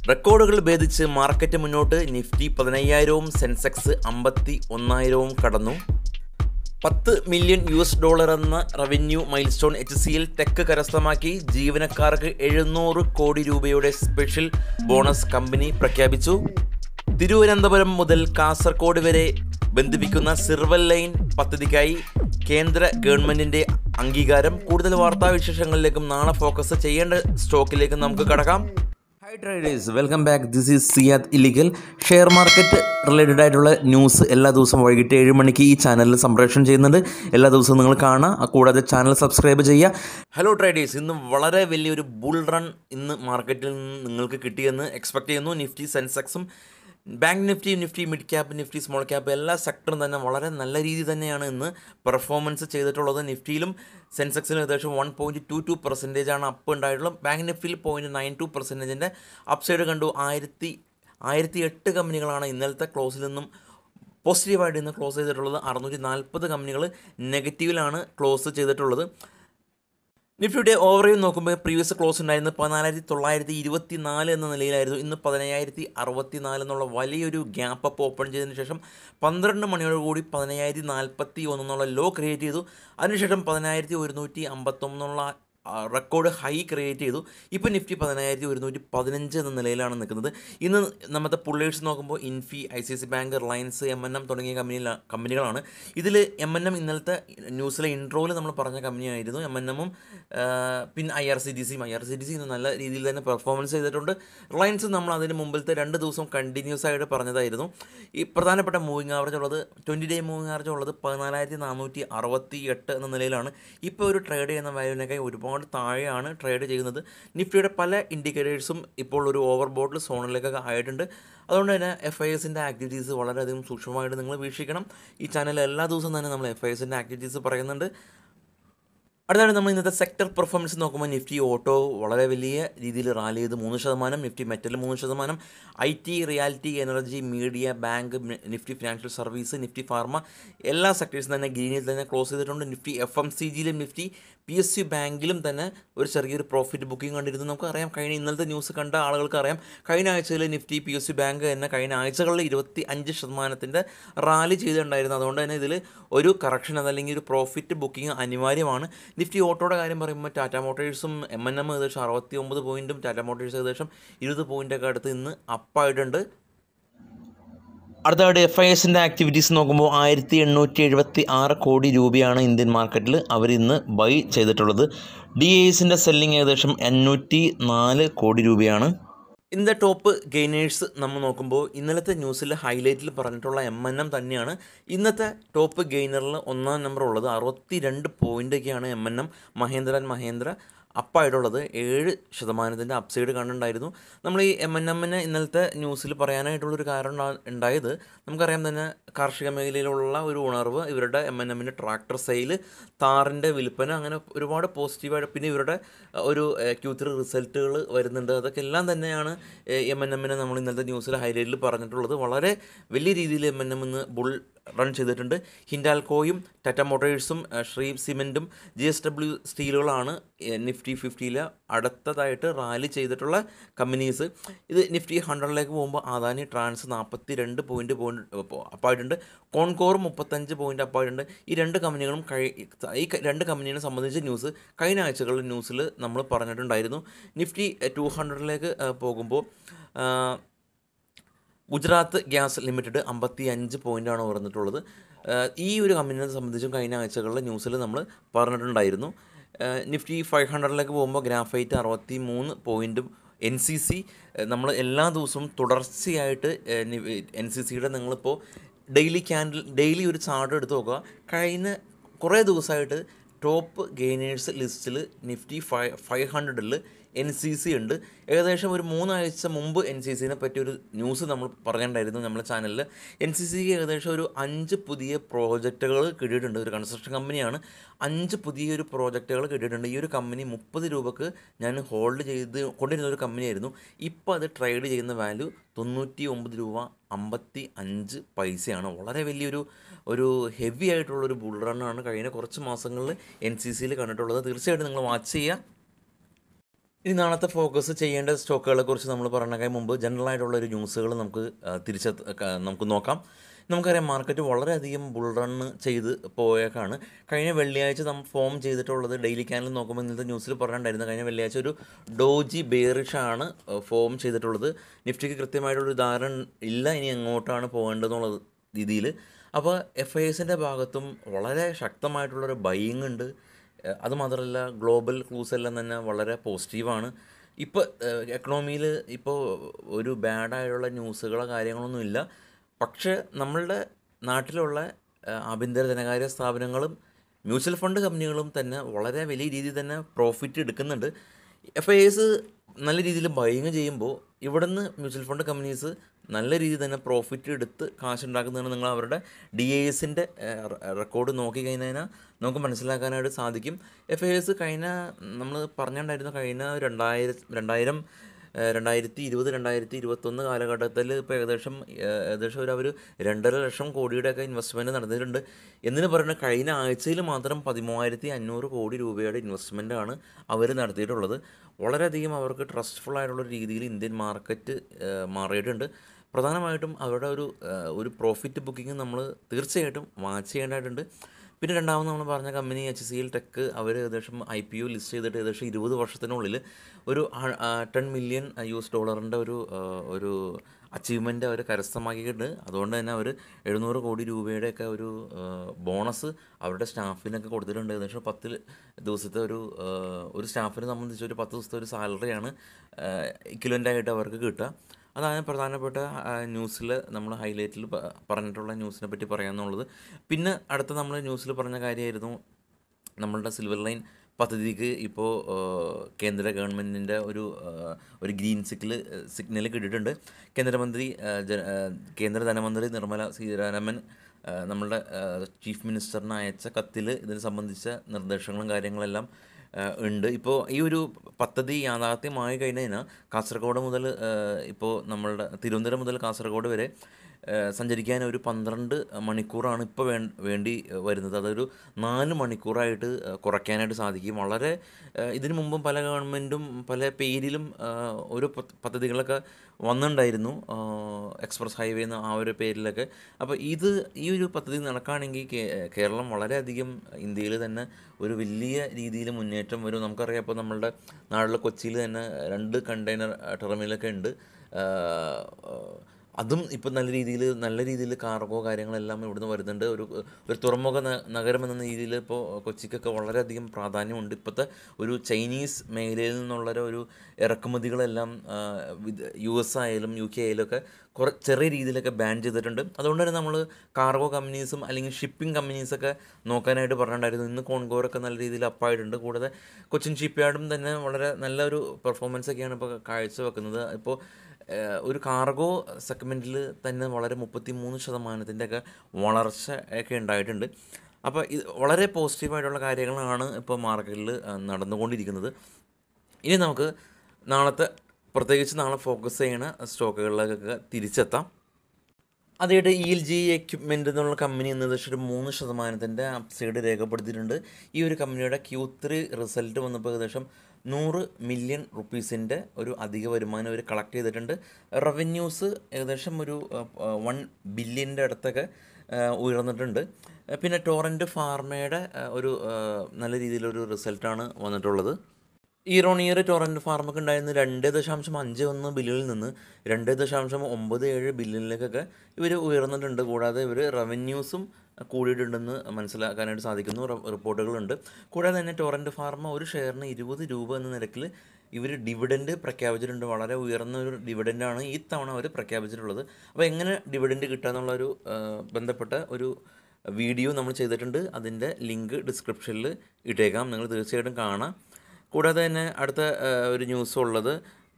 റെക്കോർഡുകൾ ഭേദിച്ച് മാർക്കറ്റ് മുന്നോട്ട് നിഫ്റ്റി പതിനയ്യായിരവും സെൻസെക്സ് അമ്പത്തി ഒന്നായിരവും കടന്നു പത്ത് മില്യൺ യു എസ് ഡോളർ എന്ന revenue milestone H C L tech കരസ്ഥമാക്കി ജീവനക്കാർക്ക് എഴുന്നൂറ് കോടി രൂപയുടെ സ്പെഷ്യൽ ബോണസ് കമ്പനി പ്രഖ്യാപിച്ചു തിരുവനന്തപുരം മുതൽ കാസർഗോഡ് വരെ ബന്ധിപ്പിക്കുന്ന സിർവൽ ലൈൻ പദ്ധതിക്കായി കേന്ദ്ര ഗവൺമെന്റിന്റെ അംഗീകാരം കൂടുതൽ വാർത്താ വിശേഷങ്ങളിലേക്കും നാളെ ഫോക്കസ് ചെയ്യേണ്ട സ്റ്റോക്കിലേക്കും നമുക്ക് കടക്കാം hi traders welcome back this is Siyad illegal share market related ആയിട്ടുള്ള ന്യൂസ് എല്ലാ ദിവസവും വൈകിട്ട് ഏഴ് മണിക്ക് ഈ ചാനലിൽ സംപ്രേഷണം ചെയ്യുന്നുണ്ട് എല്ലാ ദിവസവും നിങ്ങൾ കാണുക കൂടാതെ ചാനൽ സബ്സ്ക്രൈബ് ചെയ്യുക ഹലോ ട്രേഡേഴ്സ് ഇന്ന് വളരെ വലിയൊരു ബുൾ റൺ ഇന്ന് മാർക്കറ്റിൽ നിന്ന് നിങ്ങൾക്ക് കിട്ടിയെന്ന് എക്സ്പെക്ട് ചെയ്യുന്നു നിഫ്റ്റി സെൻസെക്സും bank Nifty Nifty mid cap Nifty small cap എല്ലാ സെക്ടറും തന്നെ വളരെ നല്ല രീതിയിൽ തന്നെയാണ് ഇന്ന് പെർഫോമൻസ് ചെയ്തിട്ടുള്ളത് നിഫ്റ്റിയിലും സെൻസെക്സിലും ഏകദേശം one point two two percentage ആണ് അപ്പ് ഉണ്ടായിട്ടുള്ളത് ബാങ്ക് നിഫ്റ്റിയിൽ പോയിൻറ്റ് നയൻ ടു പെർസെൻറ്റേജിൻ്റെ അപ്സൈഡ് കണ്ടു ആയിരത്തി ആയിരത്തി എട്ട് കമ്പനികളാണ് ഇന്നലത്തെ ക്ലോസിൽ നിന്നും പോസിറ്റീവായിട്ട് ഇന്ന് ക്ലോസ് ചെയ്തിട്ടുള്ളത് അറുന്നൂറ്റി നാൽപ്പത് കമ്പനികൾ നെഗറ്റീവിലാണ് ക്ലോസ് ചെയ്തിട്ടുള്ളത് നിഫ്റ്റിയുടെ ഓവറോൾ നോക്കുമ്പോൾ പ്രീവിയസ് ക്ലോസ് ഉണ്ടായിരുന്നത് പതിനാലായിരത്തി തൊള്ളായിരത്തി ഇരുപത്തി നാല് എന്ന നിലയിലായിരുന്നു ഇന്ന് പതിനയ്യായിരത്തി അറുപത്തി നാല് എന്നുള്ള വലിയൊരു ഗ്യാപ്പ് അപ്പ് ഓപ്പൺ ചെയ്തതിന് ശേഷം പന്ത്രണ്ട് മണിയോടുകൂടി പതിനയ്യായിരത്തി നാൽപ്പത്തി ഒന്ന് എന്നുള്ള ലോ ക്രിയേറ്റ് ചെയ്തു അതിനുശേഷം പതിനായിരത്തി ഒരുന്നൂറ്റി അമ്പത്തൊന്നുള്ള റെക്കോർഡ് ഹൈ ക്രിയേറ്റ് ചെയ്തു ഇപ്പോൾ നിഫ്റ്റി പതിനായിരത്തി ഒരുന്നൂറ്റി പതിനഞ്ച് എന്ന നിലയിലാണ് നിൽക്കുന്നത് ഇന്ന് നമ്മുടെ പുള്ളേഴ്സ് നോക്കുമ്പോൾ Infy I C C bank Reliance M N M തുടങ്ങിയ കമ്പനി കമ്പനികളാണ് ഇതിൽ എം എൻ എം ഇന്നലത്തെ ന്യൂസിലെ ഇൻട്രോയിൽ നമ്മൾ പറഞ്ഞ കമ്പനിയായിരുന്നു എം എൻ എമ്മും പിന്നെ ഐ ആർ സി ഡി സിയും I R C D C ഇന്ന് നല്ല രീതിയിൽ തന്നെ പെർഫോമൻസ് ചെയ്തിട്ടുണ്ട് റിലയൻസ് നമ്മൾ അതിന് മുമ്പിലത്തെ രണ്ട് ദിവസം കണ്ടിന്യൂസ് ആയിട്ട് പറഞ്ഞതായിരുന്നു ഈ പ്രധാനപ്പെട്ട മൂവിങ് ആവറേജ് ഉള്ളത് ട്വൻറ്റി ഡേ മൂവിങ് ആവറേജ് ഉള്ളത് പതിനാലായിരത്തി നാനൂറ്റി അറുപത്തി എട്ട് എന്ന നിലയിലാണ് ഇപ്പോൾ ഒരു ട്രേഡ് ചെയ്യുന്ന വാല്യൂവിനേക്കാൾ ഒരുപാട് താഴെയാണ് ട്രേഡ് ചെയ്യുന്നത് നിഫ്റ്റിയുടെ പല ഇൻഡിക്കേറ്റേഴ്സും ഇപ്പോൾ ഒരു ഓവർ ബോട്ടിൽ സോണിലേക്കൊക്കെ ആയിട്ടുണ്ട് അതുകൊണ്ട് തന്നെ എഫ് ഐ എസിൻ്റെ ആക്ടിവിറ്റീസ് വളരെയധികം സൂക്ഷ്മമായിട്ട് നിങ്ങൾ വീക്ഷിക്കണം ഈ ചാനൽ എല്ലാ ദിവസവും തന്നെ നമ്മൾ എഫ് ഐ എസിൻ്റെ ആക്ടിവിറ്റീസ് പറയുന്നുണ്ട് അടുത്താണ് നമ്മൾ ഇന്നത്തെ സെക്ടർ പെർഫോമൻസ് നോക്കുമ്പോൾ നിഫ്റ്റി ഓട്ടോ വളരെ വലിയ രീതിയിൽ റാലി ചെയ്ത് മൂന്ന് ശതമാനം നിഫ്റ്റി മെറ്റൽ മൂന്ന് ശതമാനം I T realty energy media bank Nifty financial service Nifty pharma എല്ലാ സെക്ടേഴ്സും തന്നെ ഗ്രീനിൽ തന്നെ ക്ലോസ് ചെയ്തിട്ടുണ്ട് നിഫ്റ്റി എഫ് എം സി ജിയിലും നിഫ്റ്റി പി എസ് യു ബാങ്കിലും തന്നെ ഒരു ചെറിയൊരു പ്രോഫിറ്റ് ബുക്കിംഗ് കണ്ടിരുന്നു നമുക്കറിയാം കഴിഞ്ഞ ഇന്നലത്തെ ന്യൂസ് കണ്ട ആളുകൾക്ക് അറിയാം കഴിഞ്ഞ ആഴ്ചയിൽ Nifty P S U bank തന്നെ കഴിഞ്ഞ ആഴ്ചകളിൽ ഇരുപത്തി അഞ്ച് ശതമാനത്തിൻ്റെ റാലി ചെയ്തിട്ടുണ്ടായിരുന്നു അതുകൊണ്ട് തന്നെ ഇതിൽ ഒരു കറക്ഷൻ അതല്ലെങ്കിൽ ഒരു പ്രോഫിറ്റ് ബുക്കിംഗ് അനിവാര്യമാണ് നിഫ്റ്റി ഓട്ടോയുടെ കാര്യം പറയുമ്പോൾ ടാറ്റ മോട്ടോഴ്സും എം എൻ എം ഏകദേശം അറുപത്തി ഒമ്പത് പോയിൻറ്റും ടാറ്റ മോട്ടോഴ്സ് ഏകദേശം ഇരുപത് പോയിൻ്റൊക്കെ അടുത്ത് ഇന്ന് അപ്പായിട്ടുണ്ട് അടുത്തതായിട്ട് എഫ് ഐ എസിൻ്റെ ആക്ടിവിറ്റീസ് നോക്കുമ്പോൾ ആയിരത്തി എണ്ണൂറ്റി എഴുപത്തി ആറ് കോടി രൂപയാണ് ഇന്ത്യൻ മാർക്കറ്റിൽ അവർ ഇന്ന് ബൈ ചെയ്തിട്ടുള്ളത് ഡി എ എസിൻ്റെ സെല്ലിംഗ് ഏകദേശം എണ്ണൂറ്റി നാല് കോടി രൂപയാണ് ഇന്നത്തെ ടോപ്പ് ഗെയിനേഴ്സ് നമ്മൾ നോക്കുമ്പോൾ ഇന്നലത്തെ ന്യൂസിൽ ഹൈലൈറ്റിൽ പറഞ്ഞിട്ടുള്ള എം എൻ എം തന്നെയാണ് ഇന്നത്തെ ടോപ്പ് ഗെയിനറിൽ ഒന്നാം നമ്പർ ഉള്ളത് അറുപത്തി രണ്ട് പോയിൻ്റൊക്കെയാണ് M N M Mahindra and Mahindra അപ്പായിട്ടുള്ളത് ഏഴ് ശതമാനത്തിൻ്റെ അപ്സൈഡ് കണ്ടുണ്ടായിരുന്നു നമ്മൾ ഈ എം എൻ എമ്മിന് ഇന്നലത്തെ ന്യൂസിൽ പറയാനായിട്ടുള്ളൊരു കാരണം ഉണ്ടായത് നമുക്കറിയാം തന്നെ കാർഷിക മേഖലയിലുള്ള ഒരു ഉണർവ് ഇവരുടെ എം എൻ എമ്മിൻ്റെ ട്രാക്ടർ സെയിൽ താറിൻ്റെ വിൽപ്പന അങ്ങനെ ഒരുപാട് പോസിറ്റീവായിട്ട് പിന്നെ ഇവരുടെ ഒരു ക്യൂ ത്രീ റിസൾട്ടുകൾ വരുന്നുണ്ട് അതൊക്കെ എല്ലാം തന്നെയാണ് എം എൻ എമ്മിനെ നമ്മൾ ഇന്നലത്തെ ന്യൂസിൽ ഹൈലൈറ്റിൽ പറഞ്ഞിട്ടുള്ളത് വളരെ വലിയ രീതിയിൽ എം എൻ എം ഇന്ന് ബുൾ റൺ ചെയ്തിട്ടുണ്ട് ഹിൻഡാൽക്കോയും ടാറ്റ മോട്ടോഴ്സും ശ്രീ സിമെൻറ്റും ജി എസ് ഡബ്ല്യു സ്റ്റീലുകളാണ് നിഫ്റ്റി ഫിഫ്റ്റിയിൽ അടുത്തതായിട്ട് റാലി ചെയ്തിട്ടുള്ള കമ്പനീസ് ഇത് നിഫ്റ്റി ഹൺഡ്രഡിലേക്ക് പോകുമ്പോൾ അദാനി ട്രാൻസ് നാൽപ്പത്തി രണ്ട് പോയിൻറ്റ് പോയിൻറ്റ് അപ്പായിട്ടുണ്ട് കോൺകോർ മുപ്പത്തഞ്ച് പോയിൻറ്റ് അപ്പായിട്ടുണ്ട് ഈ രണ്ട് കമ്പനികളും കഴി ഈ രണ്ട് കമ്പനീനെ സംബന്ധിച്ച ന്യൂസ് കഴിഞ്ഞ ആഴ്ചകളിൽ ന്യൂസിൽ നമ്മൾ പറഞ്ഞിട്ടുണ്ടായിരുന്നു നിഫ്റ്റി ടു ഹൺഡ്രഡിലേക്ക് പോകുമ്പോൾ ഗുജറാത്ത് ഗ്യാസ് ലിമിറ്റഡ് അമ്പത്തി അഞ്ച് പോയിൻ്റാണ് ഉയർന്നിട്ടുള്ളത് ഈ ഒരു കമ്പനിയെ സംബന്ധിച്ചും കഴിഞ്ഞ ആഴ്ചകളിലെ ന്യൂസിൽ നമ്മൾ പറഞ്ഞിട്ടുണ്ടായിരുന്നു നിഫ്റ്റി ഫൈവ് ഹൺഡ്രഡിലേക്ക് പോകുമ്പോൾ ഗ്രാഫൈറ്റ് അറുപത്തി മൂന്ന് പോയിൻറ്റും എൻ സി സി നമ്മൾ എല്ലാ ദിവസവും തുടർച്ചയായിട്ട് എൻ സി സിയുടെ നിങ്ങളിപ്പോൾ ഡെയിലി ക്യാൻഡിൽ ഡെയിലി ഒരു ചാർട്ട് എടുത്ത് നോക്കുക കഴിഞ്ഞ കുറേ ദിവസമായിട്ട് ടോപ്പ് ഗെയിനേഴ്സ് ലിസ്റ്റിൽ നിഫ്റ്റി ഫൈവ് ഫൈവ് ഹൺഡ്രഡിൽ എൻ സി സി ഉണ്ട് ഏകദേശം ഒരു മൂന്നാഴ്ച മുമ്പ് എൻ സി സിനെ പറ്റി ഒരു ന്യൂസ് നമ്മൾ പറഞ്ഞിട്ടുണ്ടായിരുന്നു നമ്മുടെ ചാനലിൽ എൻ സി സിക്ക് ഏകദേശം ഒരു അഞ്ച് പുതിയ പ്രോജക്റ്റുകൾ കിട്ടിയിട്ടുണ്ട് ഒരു കൺസ്ട്രക്ഷൻ കമ്പനിയാണ് അഞ്ച് പുതിയൊരു പ്രോജക്റ്റുകൾ കിട്ടിയിട്ടുണ്ട് ഈ ഒരു കമ്പനി മുപ്പത് രൂപക്ക് ഞാൻ ഹോൾഡ് ചെയ്ത് കൊണ്ടിരുന്ന ഒരു കമ്പനിയായിരുന്നു ഇപ്പോൾ അത് ട്രേഡ് ചെയ്യുന്ന വാല്യൂ തൊണ്ണൂറ്റി ഒമ്പത് രൂപ അമ്പത്തി അഞ്ച് പൈസയാണ് വളരെ വലിയൊരു ഒരു ഹെവി ആയിട്ടുള്ളൊരു ബുൾ റണ്ണാണ് കഴിഞ്ഞ കുറച്ച് മാസങ്ങളിൽ എൻ സി സിയിൽ കണ്ടിട്ടുള്ളത് തീർച്ചയായിട്ടും നിങ്ങൾ വാച്ച് ചെയ്യുക ഇനി നാളത്തെ ഫോക്കസ് ചെയ്യേണ്ട സ്റ്റോക്കുകളെ കുറിച്ച് നമ്മൾ പറഞ്ഞതിന് മുമ്പ് ജനറൽ ആയിട്ടുള്ള ഒരു ന്യൂസുകൾ നമുക്ക് തിരിച്ച് നമുക്ക് നോക്കാം നമുക്കറിയാം മാർക്കറ്റ് വളരെയധികം ബുൾ റണ്ണ് ചെയ്ത് പോയേക്കാണ് കഴിഞ്ഞ വെള്ളിയാഴ്ച നമ്മൾ ഫോം ചെയ്തിട്ടുള്ളത് ഡെയിലി ക്യാനിൽ നോക്കുമ്പോൾ ഇന്നത്തെ ന്യൂസിൽ പറഞ്ഞിട്ടുണ്ടായിരുന്നു കഴിഞ്ഞ വെള്ളിയാഴ്ച ഒരു ഡോജി ബെയറിഷാണ് ഫോം ചെയ്തിട്ടുള്ളത് നിഫ്റ്റിക്ക് കൃത്യമായിട്ടുള്ളൊരു ധാരണ ഇല്ല ഇനി എങ്ങോട്ടാണ് പോകേണ്ടതെന്നുള്ള രീതിയിൽ അപ്പോൾ എഫ് ഐ എസിൻ്റെ ഭാഗത്തും വളരെ ശക്തമായിട്ടുള്ളൊരു ബൈയിങ് ഉണ്ട് ഏഹ് അത് മാത്രമല്ല ഗ്ലോബൽ ക്ലൂസ് എല്ലാം തന്നെ വളരെ പോസിറ്റീവാണ് ഇപ്പോൾ എക്കണോമിയിൽ ഇപ്പോൾ ഒരു ബാഡായുള്ള ന്യൂസുകളോ കാര്യങ്ങളൊന്നും ഇല്ല പക്ഷേ നമ്മളുടെ നാട്ടിലുള്ള ഏഹ് ആഭ്യന്തര ധനകാര്യ സ്ഥാപനങ്ങളും മ്യൂച്വൽ ഫണ്ട് കമ്പനികളും തന്നെ വളരെ വലിയ രീതിയിൽ തന്നെ പ്രോഫിറ്റ് എടുക്കുന്നുണ്ട് എഫ് ഐ എസ് നല്ല രീതിയിൽ ബൈങ് ചെയ്യുമ്പോൾ ഇവിടുന്ന് മ്യൂച്വൽ ഫണ്ട് കമ്പനീസ് നല്ല രീതിയിൽ തന്നെ പ്രോഫിറ്റ് എടുത്ത് കാശുണ്ടാക്കുന്നതാണ് നിങ്ങൾ അവരുടെ ഡി എ എസിൻ്റെ റെക്കോർഡ് നോക്കി കഴിഞ്ഞാൽ നമുക്ക് മനസ്സിലാക്കാനായിട്ട് സാധിക്കും എഫ് ഐ എസ് കഴിഞ്ഞ നമ്മൾ പറഞ്ഞിട്ടുണ്ടായിരുന്നു കഴിഞ്ഞ രണ്ടായിരം രണ്ടായിരം ഏഹ് രണ്ടായിരത്തി ഇരുപത് രണ്ടായിരത്തി ഇരുപത്തൊന്ന് കാലഘട്ടത്തിൽ ഇപ്പോൾ ഏകദേശം ഏഹ് ഏകദേശം ഒരു അവർ രണ്ടര ലക്ഷം കോടിയുടെയൊക്കെ ഇൻവെസ്റ്റ്മെൻറ്റ് നടന്നിട്ടുണ്ട് എന്നിന് പറയുന്നത് കഴിഞ്ഞ ആഴ്ചയിൽ മാത്രം പതിമൂവായിരത്തി അഞ്ഞൂറ് കോടി രൂപയുടെ ഇൻവെസ്റ്റ്മെൻറ്റാണ് അവർ നടത്തിയിട്ടുള്ളത് വളരെയധികം അവർക്ക് ട്രസ്റ്റ്ഫുൾ ആയിട്ടുള്ള രീതിയിൽ ഇന്ത്യൻ മാർക്കറ്റ് ഏഹ് മാറിയിട്ടുണ്ട് പ്രധാനമായിട്ടും അവരുടെ ഒരു ഏഹ് ഒരു പ്രോഫിറ്റ് ബുക്കിംഗ് നമ്മൾ തീർച്ചയായിട്ടും വാച്ച് ചെയ്യേണ്ടതായിട്ടുണ്ട് പിന്നെ രണ്ടാമത് നമ്മൾ പറഞ്ഞ company H C L tech അവർ ഏകദേശം ഐ പി ഒ ലിസ്റ്റ് ചെയ്തിട്ട് ഏകദേശം ഇരുപത് വർഷത്തിനുള്ളിൽ ഒരു ടെൻ മില്യൺ യു എസ് ഡോളറിൻ്റെ ഒരു ആ, ഒരു അച്ചീവ്മെൻ്റ് അവർ കരസ്ഥമാക്കിയിട്ടുണ്ട് അതുകൊണ്ട് തന്നെ അവർ എഴുന്നൂറ് കോടി രൂപയുടെയൊക്കെ ഒരു ബോണസ് അവരുടെ സ്റ്റാഫിനൊക്കെ കൊടുത്തിട്ടുണ്ട് ഏകദേശം പത്ത് ദിവസത്തെ ഒരു ആ, ഒരു സ്റ്റാഫിനെ സംബന്ധിച്ച് ഒരു പത്ത് ദിവസത്തെ ഒരു സാലറിയാണ് ഇക്വലൻ്റ് ആയിട്ട് അവർക്ക് കിട്ടുക അതാണ് പ്രധാനപ്പെട്ട ന്യൂസിൽ നമ്മൾ ഹൈലൈറ്റിൽ പറഞ്ഞിട്ടുള്ള ന്യൂസിനെ പറ്റി പറയാമെന്നുള്ളത് പിന്നെ അടുത്ത നമ്മൾ ന്യൂസിൽ പറഞ്ഞ കാര്യമായിരുന്നു നമ്മളുടെ സിൽവർ ലൈൻ പദ്ധതിക്ക് ഇപ്പോൾ കേന്ദ്ര ഗവൺമെൻറ്റിൻ്റെ ഒരു ആ, ഒരു ഗ്രീൻ സിഗ്നൽ സിഗ്നൽ കിട്ടിയിട്ടുണ്ട് കേന്ദ്രമന്ത്രി ആ, ജ- ആ, കേന്ദ്ര ധനമന്ത്രി നിർമ്മല സീതാരാമൻ ആ, നമ്മളുടെ ആ, ചീഫ് മിനിസ്റ്ററിന് അയച്ച കത്തിൽ ഇതിനെ സംബന്ധിച്ച നിർദ്ദേശങ്ങളും കാര്യങ്ങളെല്ലാം ആ, ഉണ്ട് ഇപ്പോൾ ഈ ഒരു പദ്ധതി യാഥാർത്ഥ്യമായി കഴിഞ്ഞ് കഴിഞ്ഞാൽ കാസർഗോഡ് മുതൽ ആ, ഇപ്പോൾ നമ്മളുടെ തിരുവനന്തപുരം മുതൽ കാസർഗോഡ് വരെ ആ, സഞ്ചരിക്കാൻ ഒരു പന്ത്രണ്ട് മണിക്കൂറാണ് ഇപ്പോൾ വേ വേണ്ടി വരുന്നത് അതൊരു നാല് മണിക്കൂറായിട്ട് ആ, കുറയ്ക്കാനായിട്ട് സാധിക്കും വളരെ ആ, ഇതിനു മുമ്പും പല ഗവൺമെൻറ്റും പല പേരിലും ആ, ഒരു പദ്ധ- പദ്ധതികളൊക്കെ വന്നിട്ടുണ്ടായിരുന്നു ആ, എക്സ്പ്രസ് ഹൈവേ എന്ന ആ ഒരു പേരിലൊക്കെ അപ്പോൾ ഇത് ഈ ഒരു പദ്ധതി നടക്കുകയാണെങ്കിൽ കേ- കേരളം വളരെയധികം ഇന്ത്യയിൽ തന്നെ ഒരു വലിയ രീതിയിൽ മുന്നേറ്റം വരും നമുക്കറിയാം ഇപ്പോൾ നമ്മളുടെ നാട്ടിലെ കൊച്ചിയിൽ തന്നെ രണ്ട് കണ്ടെയ്നർ ടെർമിനലൊക്കെ ഉണ്ട് ആ, അതും ഇപ്പം നല്ല രീതിയിൽ നല്ല രീതിയിൽ കാർഗോ കാര്യങ്ങളെല്ലാം ഇവിടുന്ന് വരുന്നുണ്ട് ഒരു ഒരു തുറമുഖ ന- നഗരം എന്ന രീതിയിൽ ഇപ്പോൾ കൊച്ചിക്കൊക്കെ വളരെയധികം പ്രാധാന്യമുണ്ട് ഇപ്പോഴത്തെ ഒരു ചൈനീസ് മേഖലയിൽ നിന്നുള്ള ഒരു ഇറക്കുമതികളെല്ലാം ആ, വിദ- യു എസ് ആയാലും യു കെ ആയാലും ഒക്കെ കുറേ ചെറിയ രീതിയിലൊക്കെ ബാൻ ചെയ്തിട്ടുണ്ട് അതുകൊണ്ട് തന്നെ നമ്മൾ കാർഗോ കമ്പനീസും അല്ലെങ്കിൽ ഷിപ്പിംഗ് കമ്പനീസൊക്കെ നോക്കാനായിട്ട് പറഞ്ഞിട്ടുണ്ടായിരുന്നു ഇന്ന് കോൺകോറൊക്കെ നല്ല രീതിയിൽ അപ്പായിട്ടുണ്ട് കൂടാതെ കൊച്ചിൻ ഷിപ്പ് യാർഡും തന്നെ വളരെ നല്ലൊരു പെർഫോമൻസ് ഒക്കെയാണ് ഇപ്പോൾ കാഴ്ചവെക്കുന്നത് ഇപ്പോൾ ഏഹ് ഒരു കാർഗോ സെഗ്മെൻറ്റിൽ തന്നെ വളരെ മുപ്പത്തി മൂന്ന് ശതമാനത്തിൻ്റെ ഒക്കെ വളർച്ച ഒക്കെ ഉണ്ടായിട്ടുണ്ട് അപ്പോൾ ഇത് വളരെ പോസിറ്റീവായിട്ടുള്ള കാര്യങ്ങളാണ് ഇപ്പോൾ മാർക്കറ്റിൽ നടന്നുകൊണ്ടിരിക്കുന്നത് ഇനി നമുക്ക് നാളത്തെ പ്രത്യേകിച്ച് നാളെ ഫോക്കസ് ചെയ്യുന്ന സ്റ്റോക്കുകളിലേക്കൊക്കെ തിരിച്ചെത്താം അതായത് ഇ എൽ ജി എക്യുപ്മെൻ്റ് എന്നുള്ള കമ്പനി എന്നത് ഏകദേശം ഒരു മൂന്ന് ശതമാനത്തിൻ്റെ അപ്സൈഡ് രേഖപ്പെടുത്തിയിട്ടുണ്ട് ഈ ഒരു കമ്പനിയുടെ ക്യൂ ത്രീ റിസൾട്ട് വന്നപ്പോൾ ഏകദേശം നൂറ് മില്യൺ റുപ്പീസിൻ്റെ ഒരു അധിക വരുമാനം അവർ കളക്ട് ചെയ്തിട്ടുണ്ട് റവന്യൂസ് ഏകദേശം ഒരു വൺ ബില്യൻ്റെ അടുത്തൊക്കെ ആ, ഉയർന്നിട്ടുണ്ട് പിന്നെ ടോറൻറ്റ് ഫാർമയുടെ ആ, ഒരു ആ, നല്ല രീതിയിലൊരു റിസൾട്ടാണ് വന്നിട്ടുള്ളത് ഇയർ ഇയർ ടൊറൻറ്റ് ഫാർമൊക്കെ ഉണ്ടായിരുന്ന രണ്ട് ദശാംശം അഞ്ച് ഒന്ന് ബില്യണിൽ നിന്ന് രണ്ട് ദശാംശം ഒമ്പത് ഏഴ് ബില്യണിലേക്കൊക്കെ ഇവർ ഉയർന്നിട്ടുണ്ട് കൂടാതെ ഇവർ റവന്യൂസും കൂടിയിട്ടുണ്ടെന്ന് മനസ്സിലാക്കാനായിട്ട് സാധിക്കുന്നു റി- റിപ്പോർട്ടുകളുണ്ട് കൂടാതെ തന്നെ ടൊറൻറ്റ് ഫാർമ ഒരു ഷെയറിന് ഇരുപത് രൂപ എന്ന നിരക്കിൽ ഇവർ ഡിവിഡൻഡ് പ്രഖ്യാപിച്ചിട്ടുണ്ട് വളരെ ഉയർന്ന ഒരു ഡിവിഡൻഡാണ് ഈ തവണ അവർ പ്രഖ്യാപിച്ചിട്ടുള്ളത് അപ്പോൾ എങ്ങനെ ഡിവിഡൻഡ് കിട്ടുക എന്നുള്ളൊരു ആ, ബന്ധപ്പെട്ട ഒരു വീഡിയോ നമ്മൾ ചെയ്തിട്ടുണ്ട് അതിൻ്റെ ലിങ്ക് ഡിസ്ക്രിപ്ഷനിൽ ഇട്ടേക്കാം നിങ്ങൾ തീർച്ചയായിട്ടും കാണാം കൂടാതെ തന്നെ അടുത്ത ആ, ഒരു ന്യൂസ് ഉള്ളത്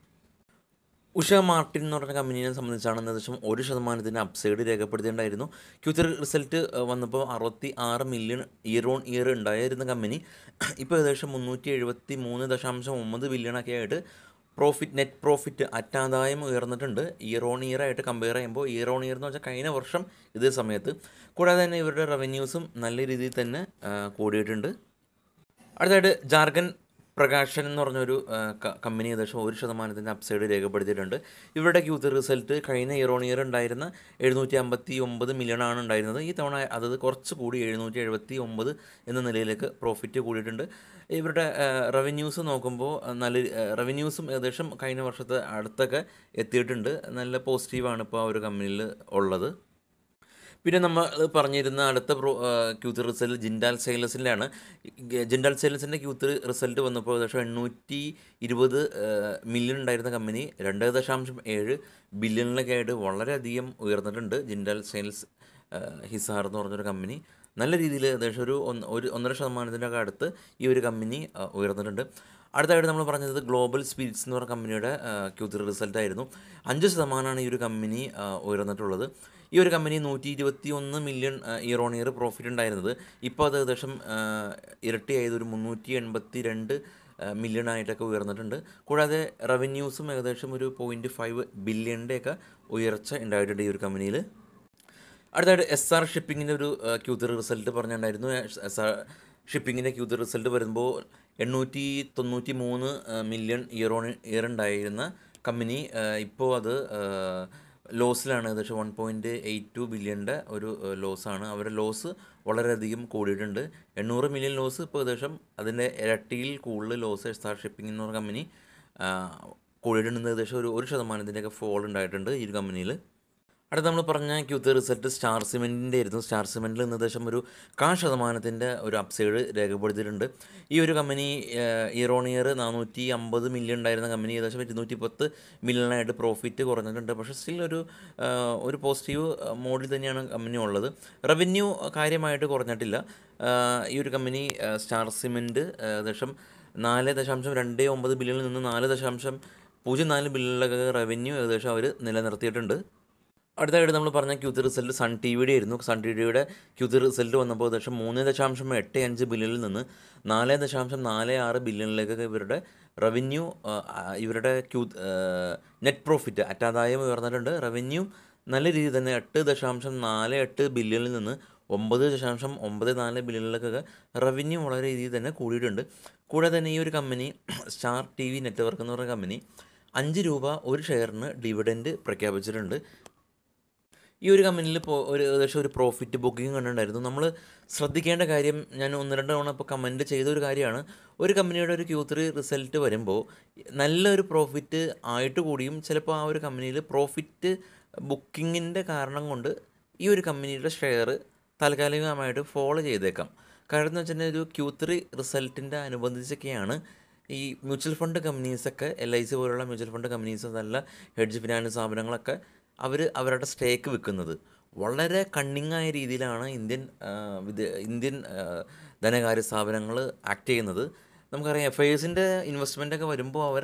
ഉഷ മാർട്ടിൻ എന്ന് പറഞ്ഞ കമ്പനീനെ സംബന്ധിച്ചാണ് ഏകദേശം ഒരു ശതമാനത്തിൻ്റെ അപ്സൈഡ് രേഖപ്പെടുത്തിയിട്ടുണ്ടായിരുന്നു ക്യൂച്ചർ റിസൾട്ട് വന്നപ്പോൾ അറുപത്തി ആറ് മില്യൺ ഇയർ ഓൺ ഇയർ ഉണ്ടായിരുന്ന കമ്പനി ഇപ്പോൾ ഏകദേശം മുന്നൂറ്റി എഴുപത്തി മൂന്ന് ദശാംശം ഒമ്പത് ബില്യണൊക്കെ ആയിട്ട് പ്രോഫിറ്റ് നെറ്റ് പ്രോഫിറ്റ് അറ്റാദായം ഉയർന്നിട്ടുണ്ട് ഇയർ ഓൺ ഇയർ ആയിട്ട് കമ്പയർ ചെയ്യുമ്പോൾ ഇയർ ഓൺ ഇയർ എന്ന് വെച്ചാൽ കഴിഞ്ഞ വർഷം ഇതേ സമയത്ത് കൂടാതെ തന്നെ ഇവരുടെ റവന്യൂസും നല്ല രീതിയിൽ തന്നെ ആ, കൂടിയിട്ടുണ്ട് അടുത്തായിട്ട് ജാർഖണ്ഡ് പ്രകാശൻ എന്ന് പറഞ്ഞൊരു ആ, ക- കമ്പനി ഏകദേശം ഒരു ശതമാനത്തിൻ്റെ അപ്സൈഡ് രേഖപ്പെടുത്തിയിട്ടുണ്ട് ഇവരുടെ ക്യൂത്ത് റിസൾട്ട് കഴിഞ്ഞ ഇയർ ഓൺ ഇയർ ഉണ്ടായിരുന്ന എഴുന്നൂറ്റി അമ്പത്തി ഒമ്പത് മില്യൺ ആണ് ഉണ്ടായിരുന്നത് ഈ തവണ അത് കുറച്ച് കൂടി എഴുന്നൂറ്റി എഴുപത്തി ഒമ്പത് എന്ന നിലയിലേക്ക് പ്രോഫിറ്റ് കൂടിയിട്ടുണ്ട് ഇവരുടെ റവന്യൂസ് നോക്കുമ്പോൾ നല്ല റവന്യൂസും ഏകദേശം കഴിഞ്ഞ വർഷത്തെ അടുത്തൊക്കെ എത്തിയിട്ടുണ്ട് നല്ല പോസിറ്റീവാണ് ഇപ്പോൾ ആ ഒരു കമ്പനിയിൽ ഉള്ളത് പിന്നെ നമ്മൾ പറഞ്ഞിരുന്ന അടുത്ത പ്രോ ക്യൂത്ത് റിസൾട്ട് ജിൻഡാൽ സെയിലസിൻ്റെയാണ് ജിൻഡാൽ സെയിലസിൻ്റെ ക്യൂത്ത് റിസൾട്ട് വന്നപ്പോൾ ഏകദേശം എണ്ണൂറ്റി ഇരുപത് മില്യൺ ഉണ്ടായിരുന്ന കമ്പനി രണ്ട് ദശാംശം ഏഴ് ബില്യണിലൊക്കെ ആയിട്ട് വളരെയധികം ഉയർന്നിട്ടുണ്ട് ജിൻഡാൽ സെയിൽസ് ഹിസാർ എന്ന് പറഞ്ഞൊരു കമ്പനി നല്ല രീതിയിൽ ഏകദേശം ഒരു ഒന്ന് ഒരു ഒന്നര ശതമാനത്തിൻ്റെ ഒക്കെ അടുത്ത് ഈ ഒരു കമ്പനി ആ, ഉയർന്നിട്ടുണ്ട് അടുത്തായിട്ട് നമ്മൾ പറഞ്ഞത് ഗ്ലോബൽ സ്പിരിറ്റ്സ് എന്ന് പറഞ്ഞ കമ്പനിയുടെ ക്യൂത്ത് റിസൾട്ട് ആയിരുന്നു അഞ്ച് ശതമാനമാണ് ഈ ഒരു കമ്പനി ആ, ഉയർന്നിട്ടുള്ളത് ഈ ഒരു കമ്പനി നൂറ്റി ഇരുപത്തി ഒന്ന് million year on year profit ഉണ്ടായിരുന്നത് ഇപ്പോൾ അത് ഏകദേശം ആ, ഇരട്ടിയായത് ഒരു മുന്നൂറ്റി എൺപത്തി രണ്ട് മില്യൺ ആയിട്ടൊക്കെ ഉയർന്നിട്ടുണ്ട് കൂടാതെ റവന്യൂസും ഏകദേശം ഒരു പോയിൻറ്റ് ഫൈവ് ബില്യണിൻ്റെയൊക്കെ ഉയർച്ച ഉണ്ടായിട്ടുണ്ട് ഈ ഒരു കമ്പനിയിൽ അടുത്തായിട്ട് എസ് ആർ ഷിപ്പിങ്ങിൻ്റെ ഒരു ക്യൂത്ത് റിസൾട്ട് പറഞ്ഞിട്ടുണ്ടായിരുന്നു എസ് ആർ ഷിപ്പിങ്ങിൻ്റെ ക്യൂത്ത് റിസൾട്ട് വരുമ്പോൾ എണ്ണൂറ്റി തൊണ്ണൂറ്റി മൂന്ന് മില്യൺ ഇയർ ഓൺ ഇയർ ഉണ്ടായിരുന്ന കമ്പനി ഇപ്പോൾ അത് ലോസിലാണ് ഏകദേശം വൺ പോയിൻറ്റ് എയ്റ്റ് ടു ബില്യൻ്റെ ഒരു ലോസാണ് അവരുടെ ലോസ് വളരെയധികം കൂടിയിട്ടുണ്ട് എണ്ണൂറ് മില്യൺ ലോസ് ഇപ്പോൾ ഏകദേശം അതിൻ്റെ ഇരട്ടിയിൽ കൂടുതൽ ലോസ് എസ് ആർ ഷിപ്പിംഗ് എന്ന് പറഞ്ഞ കമ്പനി കൂടിയിട്ടുണ്ട് ഏകദേശം ഒരു ഒരു ശതമാനത്തിൻ്റെയൊക്കെ ഫോൾ ഉണ്ടായിട്ടുണ്ട് ഈ ഒരു കമ്പനിയിൽ അടുത്ത നമ്മൾ പറഞ്ഞ ക്യൂത്ത് റിസൾട്ട് സ്റ്റാർ സിമെൻറ്റിൻ്റെ ആയിരുന്നു സ്റ്റാർ സിമെൻറ്റിൽ ഇന്ന് ഏകദേശം ഒരു കാ ശതമാനത്തിൻ്റെ ഒരു അപ്സൈഡ് രേഖപ്പെടുത്തിയിട്ടുണ്ട് ഈ ഒരു കമ്പനി ഇയർ ഓൺ ഇയർ നാനൂറ്റി അമ്പത് മില്യൺ ഉണ്ടായിരുന്ന കമ്പനി ഏകദേശം ഇരുന്നൂറ്റി പത്ത് മില്യണായിട്ട് പ്രോഫിറ്റ് കുറഞ്ഞിട്ടുണ്ട് പക്ഷേ സ്റ്റിൽ ഒരു ആ, ഒരു പോസിറ്റീവ് മോഡിൽ തന്നെയാണ് കമ്പനി ഉള്ളത് റവന്യൂ കാര്യമായിട്ട് കുറഞ്ഞിട്ടില്ല ആ, ഈ ഒരു കമ്പനി ആ, സ്റ്റാർ സിമെൻറ്റ് ഏകദേശം നാല് ദശാംശം രണ്ട് ഒമ്പത് ബില്യണിൽ നിന്ന് നാല് ദശാംശം പൂജ്യം നാല് ബില്യണിലൊക്കെ റവന്യൂ ഏകദേശം അവർ നിലനിർത്തിയിട്ടുണ്ട് അടുത്തായിട്ട് നമ്മൾ പറഞ്ഞ ക്യൂത്ത് റിസൾട്ട് സൺ ടി വിയുടെ ആയിരുന്നു സൺ ടി വിയുടെ ക്യൂത്ത് റിസൾട്ട് വന്നപ്പോൾ ഏകദേശം മൂന്ന് ദശാംശം എട്ട് അഞ്ച് ബില്യണിൽ നിന്ന് നാല് ദശാംശം നാല് ആറ് ബില്യണിലേക്കൊക്കെ ഇവരുടെ റവന്യൂ ഇവരുടെ ക്യൂ നെറ്റ് പ്രോഫിറ്റ് അറ്റാദായം ഉയർന്നിട്ടുണ്ട് റവന്യൂ നല്ല രീതിയിൽ തന്നെ എട്ട് ദശാംശം നാല് എട്ട് ബില്യണിൽ നിന്ന് ഒമ്പത് ദശാംശം ഒമ്പത് നാല് ബില്യണിലേക്കൊക്കെ റവന്യൂ വളരെ രീതിയിൽ തന്നെ കൂടിയിട്ടുണ്ട് കൂടാതെ തന്നെ ഈ ഒരു company star T V network എന്ന് പറയുന്ന കമ്പനി അഞ്ച് രൂപ ഒരു ഷെയറിന് ഡിവിഡൻഡ് പ്രഖ്യാപിച്ചിട്ടുണ്ട് ഈ ഒരു കമ്പനിയിൽ ഇപ്പോൾ ഒരു ഏകദേശം ഒരു പ്രോഫിറ്റ് ബുക്കിംഗ് കണ്ടിട്ടുണ്ടായിരുന്നു നമ്മൾ ശ്രദ്ധിക്കേണ്ട കാര്യം ഞാൻ ഒന്ന് രണ്ട് തവണ ഇപ്പോൾ കമൻറ്റ് ചെയ്ത ഒരു കാര്യമാണ് ഒരു കമ്പനിയുടെ ഒരു ക്യൂ ത്രീ റിസൾട്ട് വരുമ്പോൾ നല്ലൊരു പ്രോഫിറ്റ് ആയിട്ട് കൂടിയും ചിലപ്പോൾ ആ ഒരു കമ്പനിയിൽ പ്രോഫിറ്റ് ബുക്കിങ്ങിൻ്റെ കാരണം കൊണ്ട് ഈ ഒരു കമ്പനിയുടെ ഷെയർ താൽക്കാലികമായിട്ട് ഫോളോ ചെയ്തേക്കാം കാരണം എന്ന് വെച്ചിട്ടുണ്ടെങ്കിൽ ഒരു ക്യൂ ത്രീ റിസൾട്ടിൻ്റെ അനുബന്ധിച്ചൊക്കെയാണ് ഈ മ്യൂച്വൽ ഫണ്ട് കമ്പനീസൊക്കെ എൽ ഐ സി പോലുള്ള മ്യൂച്വൽ ഫണ്ട് കമ്പനീസ് നല്ല ഹെഡ്ജ് ഫിനാൻസ് സ്ഥാപനങ്ങളൊക്കെ അവർ അവരുടെ സ്റ്റേക്ക് വിൽക്കുന്നത് വളരെ കണ്ണിങ് ആയ രീതിയിലാണ് ഇന്ത്യൻ ആ, വിദേ ഇന്ത്യൻ ആ, ധനകാര്യ സ്ഥാപനങ്ങൾ ആക്ട് ചെയ്യുന്നത് നമുക്കറിയാം എഫ് ഐ എസിൻ്റെ ഇൻവെസ്റ്റ്മെൻ്റ് ഒക്കെ വരുമ്പോൾ അവർ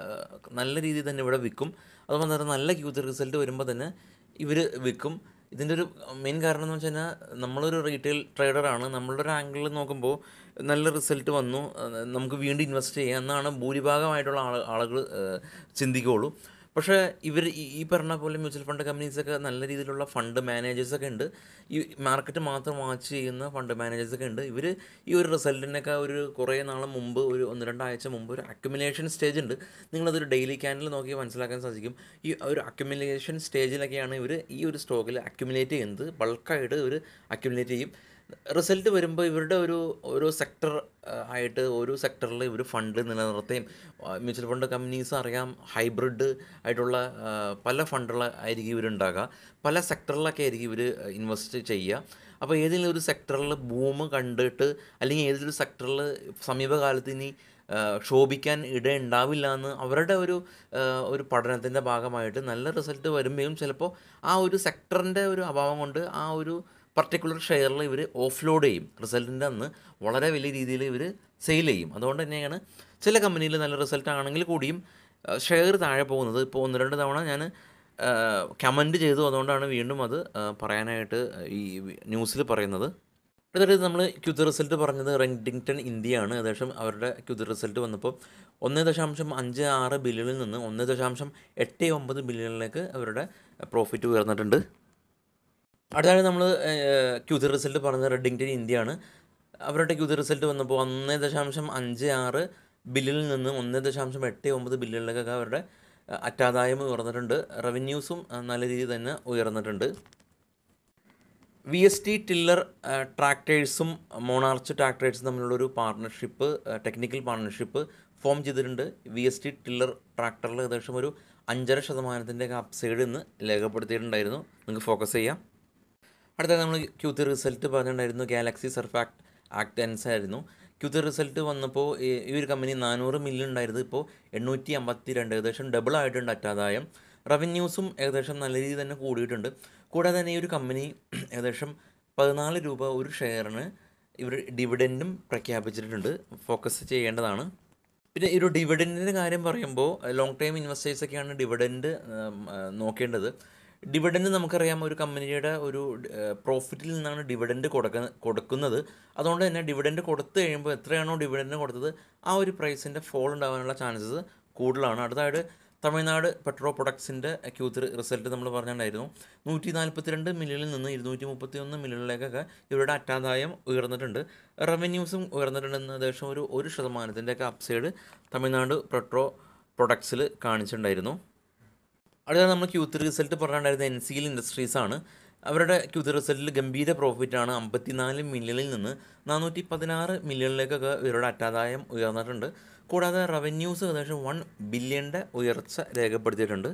നല്ല രീതിയിൽ തന്നെ ഇവിടെ വിൽക്കും അതുപോലെ തന്നെ നല്ല ക്യൂത്ത് റിസൾട്ട് വരുമ്പോൾ തന്നെ ഇവർ വിൽക്കും ഇതിൻ്റെ ഒരു മെയിൻ കാരണം എന്ന് വെച്ച് കഴിഞ്ഞാൽ നമ്മളൊരു റീറ്റെയിൽ ട്രേഡറാണ് നമ്മളുടെ ഒരു ആംഗിളിൽ നോക്കുമ്പോൾ നല്ല റിസൾട്ട് വന്നു അഹ് നമുക്ക് വീണ്ടും ഇൻവെസ്റ്റ് ചെയ്യാം എന്നാണ് ഭൂരിഭാഗമായിട്ടുള്ള ആൾ ആളുകൾ ചിന്തിക്കുകയുള്ളൂ പക്ഷേ ഇവർ ഈ ഈ പറഞ്ഞ പോലെ മ്യൂച്വൽ ഫണ്ട് കമ്പനീസൊക്കെ നല്ല രീതിയിലുള്ള ഫണ്ട് മാനേജേഴ്സൊക്കെ ഉണ്ട് ഈ മാർക്കറ്റ് മാത്രം വാച്ച് ചെയ്യുന്ന ഫണ്ട് മാനേജേഴ്സൊക്കെ ഉണ്ട് ഇവർ ഈ ഒരു റിസൾട്ടിനൊക്കെ ഒരു കുറേ നാൾ മുമ്പ് ഒരു ഒന്ന് രണ്ടാഴ്ച മുമ്പ് ഒരു അക്യുമുലേഷൻ സ്റ്റേജ് ഉണ്ട് നിങ്ങളതൊരു ഡെയിലി ക്യാൻഡിൽ നോക്കി മനസ്സിലാക്കാൻ സാധിക്കും ഈ ഒരു അക്യുമുലേഷൻ സ്റ്റേജിലൊക്കെയാണ് ഇവർ ഈ ഒരു സ്റ്റോക്കിൽ അക്യുമുലേറ്റ് ചെയ്യുന്നത് ബൾക്കായിട്ട് ഇവർ അക്യുമുലേറ്റ് ചെയ്യും റിസൾട്ട് വരുമ്പോൾ ഇവരുടെ ഒരു ഓരോ സെക്ടർ ആയിട്ട് ഓരോ സെക്ടറിൽ ഇവർ ഫണ്ട് നിലനിർത്തുകയും മ്യൂച്വൽ ഫണ്ട് കമ്പനീസ് അറിയാം ഹൈബ്രിഡ് ആയിട്ടുള്ള ആ, പല ഫണ്ടുകൾ ആയിരിക്കും ഇവരുണ്ടാകുക പല സെക്ടറിലൊക്കെ ആയിരിക്കും ഇവർ ഇൻവെസ്റ്റ് ചെയ്യുക അപ്പോൾ ഏതെങ്കിലും ഒരു സെക്ടറിൽ ബൂം കണ്ടിട്ട് അല്ലെങ്കിൽ ഏതെങ്കിലും ഒരു സെക്ടറിൽ സമീപകാലത്ത് ഇനി ആ, ശോഭിക്കാൻ ഇടയുണ്ടാവില്ല എന്ന് അവരുടെ ഒരു ആ, ഒരു പഠനത്തിൻ്റെ ഭാഗമായിട്ട് നല്ല റിസൾട്ട് വരുമ്പോഴും ചിലപ്പോൾ ആ ഒരു സെക്ടറിൻ്റെ ഒരു അഭാവം കൊണ്ട് ആ ഒരു പർട്ടിക്കുലർ ഷെയറിൽ ഇവർ ഓഫ്ലോഡ് ചെയ്യും റിസൾട്ടിൻ്റെ അന്ന് വളരെ വലിയ രീതിയിൽ ഇവർ സെയിൽ ചെയ്യും അതുകൊണ്ട് തന്നെയാണ് ചില കമ്പനിയിൽ നല്ല റിസൾട്ട് ആണെങ്കിൽ കൂടിയും ഷെയർ താഴെ പോകുന്നത് ഇപ്പോൾ ഒന്ന് രണ്ട് തവണ ഞാൻ കമൻറ്റ് ചെയ്തു അതുകൊണ്ടാണ് വീണ്ടും അത് ആ, പറയാനായിട്ട് ഈ ന്യൂസിൽ പറയുന്നത് അടുത്തത് നമ്മൾ ക്യൂത്ത് റിസൾട്ട് പറഞ്ഞത് റെൻഡിങ്ടൺ ഇന്ത്യയാണ് ഏകദേശം അവരുടെ ക്യൂത്ത് റിസൾട്ട് വന്നപ്പോൾ ഒന്ന് ദശാംശം അഞ്ച് ആറ് ബില്യണിൽ നിന്ന് ഒന്ന് ദശാംശം എട്ട് ഒമ്പത് ബില്യണിലേക്ക് അവരുടെ പ്രോഫിറ്റ് ഉയർന്നിട്ടുണ്ട് അടുത്താണ് നമ്മൾ ക്യൂത്ത് റിസൾട്ട് പറഞ്ഞത് റെഡിങ്ടൺ ഇന്ത്യയാണ് അവരുടെ ക്യൂത്ത് റിസൾട്ട് വന്നപ്പോൾ ഒന്ന് ദശാംശം അഞ്ച് ആറ് ബില്ലിൽ നിന്ന് ഒന്ന് ദശാംശം എട്ട് ഒമ്പത് ബില്യണിലേക്കൊക്കെ അവരുടെ അഹ്, അറ്റാദായം ഉയർന്നിട്ടുണ്ട് റവന്യൂസും അഹ്, നല്ല രീതിയിൽ തന്നെ ഉയർന്നിട്ടുണ്ട് വി എസ് ടി ടില്ലർ ട്രാക്ടേഴ്സും മോണാർച്ച് ട്രാക്ടേഴ്സും തമ്മിലുള്ളൊരു പാർട്ണർഷിപ്പ് ടെക്നിക്കൽ പാർട്ണർഷിപ്പ് ഫോം ചെയ്തിട്ടുണ്ട് വി എസ് ടി ടില്ലർ ട്രാക്ടറിൽ ഏകദേശം ഒരു അഞ്ചര ശതമാനത്തിൻ്റെ അപ്സൈഡ് ഇന്ന് രേഖപ്പെടുത്തിയിട്ടുണ്ടായിരുന്നു നിങ്ങൾക്ക് ഫോക്കസ് ചെയ്യാം അടുത്തത് നമ്മൾ ക്യൂ ത്രീ റിസൾട്ട് പറഞ്ഞിട്ടുണ്ടായിരുന്നു ഗാലക്സി സർഫാക്ട് ആക്ടൻസ് ആയിരുന്നു ക്യൂ ത്രീ റിസൾട്ട് വന്നപ്പോൾ ഈ ഈ ഒരു കമ്പനി നാനൂറ് മില്യൺ ഉണ്ടായിരുന്നത് ഇപ്പോൾ എണ്ണൂറ്റി അമ്പത്തി രണ്ട് ഏകദേശം ഡബിൾ ആയിട്ടുണ്ട് അറ്റാദായം റവന്യൂസും ഏകദേശം നല്ല രീതിയിൽ തന്നെ കൂടിയിട്ടുണ്ട് കൂടാതെ തന്നെ ഈ ഒരു കമ്പനി ഏകദേശം പതിനാല് രൂപ ഒരു ഷെയറിന് ഇവർ ഡിവിഡൻറ്റും പ്രഖ്യാപിച്ചിട്ടുണ്ട് ഫോക്കസ് ചെയ്യേണ്ടതാണ് പിന്നെ ഈ ഒരു ഡിവിഡൻറ്റിൻ്റെ കാര്യം പറയുമ്പോൾ ലോങ് ടൈം ഇൻവെസ്റ്റേഴ്സൊക്കെയാണ് ഡിവിഡൻറ്റ് നോക്കേണ്ടത് ഡിവിഡൻറ്റ് നമുക്കറിയാം ഒരു കമ്പനിയുടെ ഒരു പ്രോഫിറ്റിൽ നിന്നാണ് ഡിവിഡൻറ്റ് കൊടുക്ക കൊടുക്കുന്നത് അതുകൊണ്ട് തന്നെ ഡിവിഡൻറ്റ് കൊടുത്തു കഴിയുമ്പോൾ എത്രയാണോ ഡിവിഡൻറ്റ് കൊടുത്തത് ആ ഒരു പ്രൈസിൻ്റെ ഫോൾ ഉണ്ടാകാനുള്ള ചാൻസസ് കൂടുതലാണ് അടുത്തതായിട്ട് തമിഴ്നാട് പെട്രോ പ്രൊഡക്ട്സിൻ്റെ ക്യൂ ത്രീ റിസൾട്ട് നമ്മൾ പറഞ്ഞിട്ടുണ്ടായിരുന്നു നൂറ്റി നാൽപ്പത്തിരണ്ട് മില്യണിൽ നിന്ന് ഇരുന്നൂറ്റി മുപ്പത്തി ഒന്ന് മില്യണിലേക്കൊക്കെ ഇവരുടെ അറ്റാദായം ഉയർന്നിട്ടുണ്ട് റവന്യൂസും ഉയർന്നിട്ടുണ്ടെന്ന് ഏകദേശം ഒരു ഒരു ശതമാനത്തിൻ്റെയൊക്കെ അപ്സൈഡ് തമിഴ്നാട് പെട്രോ പ്രൊഡക്ട്സിൽ കാണിച്ചിട്ടുണ്ടായിരുന്നു അടുത്ത നമ്മൾ ക്യൂ ത്രീ റിസൾട്ട് പറഞ്ഞിട്ടുണ്ടായിരുന്നത് എൻ സി എൽ ഇൻഡസ്ട്രീസ് ആണ് അവരുടെ ക്യൂ ത്രീ റിസൾട്ടിൽ ഗംഭീര പ്രോഫിറ്റാണ് അമ്പത്തിനാല് മില്യണിൽ നിന്ന് നാനൂറ്റി പതിനാറ് മില്യണിലേക്കൊക്കെ ഇവരുടെ അറ്റാദായം ഉയർന്നിട്ടുണ്ട് കൂടാതെ റവന്യൂസ് ഏകദേശം വൺ ബില്യൻ്റെ ഉയർച്ച രേഖപ്പെടുത്തിയിട്ടുണ്ട്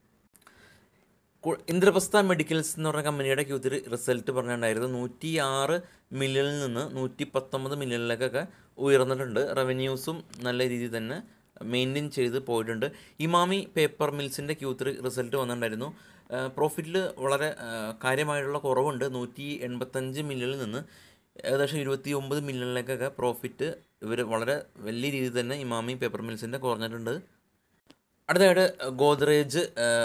കു- ഇന്ദ്രപ്രസ്ഥ മെഡിക്കൽസ് എന്ന് പറഞ്ഞ കമ്പനിയുടെ ക്യൂ ത്രീ റിസൾട്ട് പറഞ്ഞിട്ടുണ്ടായിരുന്നു നൂറ്റി ആറ് മില്യണിൽ നിന്ന് നൂറ്റി പത്തൊമ്പത് മില്യണിലേക്കൊക്കെ ഉയർന്നിട്ടുണ്ട് റവന്യൂസും നല്ല രീതിയിൽ തന്നെ മെയിൻറ്റെയിൻ ചെയ്ത് പോയിട്ടുണ്ട് ഇമാമി പേപ്പർ മിൽസിൻ്റെ ക്യൂ ത്രീ റിസൾട്ട് വന്നിട്ടുണ്ടായിരുന്നു പ്രോഫിറ്റിൽ വളരെ ആ, കാര്യമായിട്ടുള്ള കുറവുണ്ട് നൂറ്റി എൺപത്തഞ്ച് മില്യണിൽ നിന്ന് ഏകദേശം ഇരുപത്തി ഒമ്പത് മില്യണിലേക്കൊക്കെ പ്രോഫിറ്റ് ഇവർ വളരെ വലിയ രീതിയിൽ തന്നെ ഇമാമി പേപ്പർ മിൽസിൻ്റെ കുറഞ്ഞിട്ടുണ്ട് അടുത്തതായിട്ട് ഗോദ്രേജ്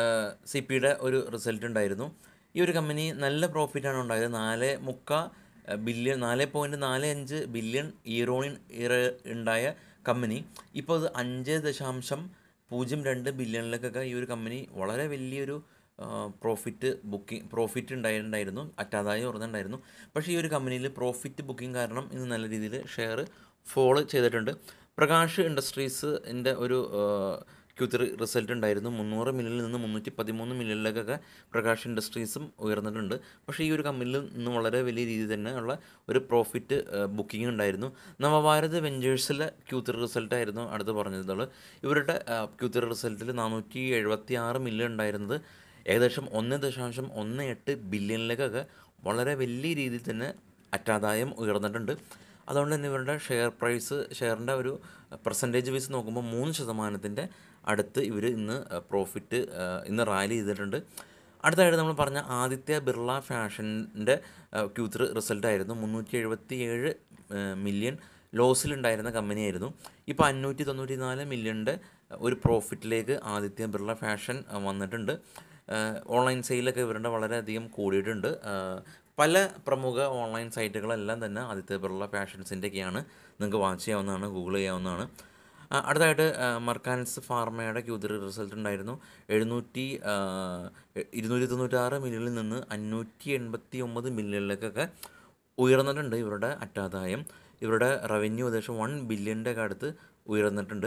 സി പിയുടെ ഒരു റിസൾട്ട് ഉണ്ടായിരുന്നു ഈ ഒരു കമ്പനി നല്ല പ്രോഫിറ്റാണ് ഉണ്ടായത് നാല് മുക്ക ബില്യൺ നാല് പോയിൻറ്റ് നാല് അഞ്ച് ബില്യൺ ഈറോണിൻ ഇറ ഉണ്ടായ കമ്പനി ഇപ്പോൾ അത് അഞ്ച് ദശാംശം പൂജ്യം രണ്ട് ബില്യണിലേക്കൊക്കെ ഈ ഒരു കമ്പനി വളരെ വലിയൊരു പ്രോഫിറ്റ് ബുക്കിംഗ് പ്രോഫിറ്റ് ഉണ്ടായിട്ടുണ്ടായിരുന്നു അറ്റാദായം ഉറന്നുണ്ടായിരുന്നു പക്ഷേ ഈ ഒരു കമ്പനിയിൽ പ്രോഫിറ്റ് ബുക്കിംഗ് കാരണം ഇന്ന് നല്ല രീതിയിൽ ഷെയർ ഫോള് ചെയ്തിട്ടുണ്ട് പ്രകാശ് ഇൻഡസ്ട്രീസിൻ്റെ ഒരു ക്യൂ ത്രീ റിസൾട്ട് ഉണ്ടായിരുന്നു മുന്നൂറ് മില്യണിൽ നിന്ന് മുന്നൂറ്റി പതിമൂന്ന് മില്യണിലേക്കൊക്കെ പ്രകാശ് ഇൻഡസ്ട്രീസും ഉയർന്നിട്ടുണ്ട് പക്ഷേ ഈ ഒരു കമ്പനിയിൽ നിന്ന് വളരെ വലിയ രീതിയിൽ തന്നെ ഉള്ള ഒരു പ്രോഫിറ്റ് ബുക്കിംഗ് ഉണ്ടായിരുന്നു നവഭാരത് വെഞ്ചേഴ്സിലെ ക്യൂ ത്രീ റിസൾട്ടായിരുന്നു അടുത്ത് പറഞ്ഞതുള്ളൂ ഇവരുടെ ക്യൂ ത്രീ റിസൾട്ടിൽ നാനൂറ്റി എഴുപത്തി ആറ് മില്യൺ ഉണ്ടായിരുന്നത് ഏകദേശം ഒന്ന് ദശാംശം ഒന്ന് എട്ട് ബില്യണിലേക്കൊക്കെ വളരെ വലിയ രീതിയിൽ തന്നെ അറ്റാദായം ഉയർന്നിട്ടുണ്ട് അതുകൊണ്ട് തന്നെ ഇവരുടെ ഷെയർ പ്രൈസ് ഷെയറിൻ്റെ ഒരു പെർസെൻറ്റേജ് വൈസ് നോക്കുമ്പോൾ മൂന്ന് ശതമാനത്തിൻ്റെ അടുത്ത് ഇവർ ഇന്ന് പ്രോഫിറ്റ് ഇന്ന് റാലി ചെയ്തിട്ടുണ്ട് അടുത്തതായിട്ട് നമ്മൾ പറഞ്ഞ ആദിത്യ ബിർള ഫാഷൻ്റെ ക്യൂ ത്രീ റിസൾട്ടായിരുന്നു മുന്നൂറ്റി എഴുപത്തി ഏഴ് മില്യൺ ലോസിലുണ്ടായിരുന്ന കമ്പനിയായിരുന്നു ഇപ്പോൾ അഞ്ഞൂറ്റി തൊണ്ണൂറ്റി നാല് മില്യണിൻ്റെ ഒരു പ്രോഫിറ്റിലേക്ക് ആദിത്യ ബിർള ഫാഷൻ ആ, വന്നിട്ടുണ്ട് ഓൺലൈൻ സെയിലൊക്കെ ഇവരുടെ വളരെയധികം കൂടിയിട്ടുണ്ട് ആ, പല പ്രമുഖ ഓൺലൈൻ സൈറ്റുകളെല്ലാം തന്നെ ആദിത്യ ബിർള ഫാഷൻസിൻ്റെയൊക്കെയാണ് നിങ്ങൾക്ക് വാച്ച് ചെയ്യാവുന്നതാണ് ഗൂഗിൾ ചെയ്യാവുന്നതാണ് ആ, അടുത്തതായിട്ട് ആ, മർക്കാൻസ് ഫാർമയുടെ ക്യൂ ത്രീ റിസൾട്ട് ഉണ്ടായിരുന്നു എഴുന്നൂറ്റി ആ, എ- ഇരുന്നൂറ്റി തൊണ്ണൂറ്റാറ് മില്യണിൽ നിന്ന് അഞ്ഞൂറ്റി എൺപത്തി ഒമ്പത് മില്യണിലേക്കൊക്കെ ഉയർന്നിട്ടുണ്ട് ഇവരുടെ അറ്റാദായം ഇവരുടെ റവന്യൂ ഏകദേശം വൺ ബില്യൻ്റെ ഒക്കെ അടുത്ത് ഉയർന്നിട്ടുണ്ട്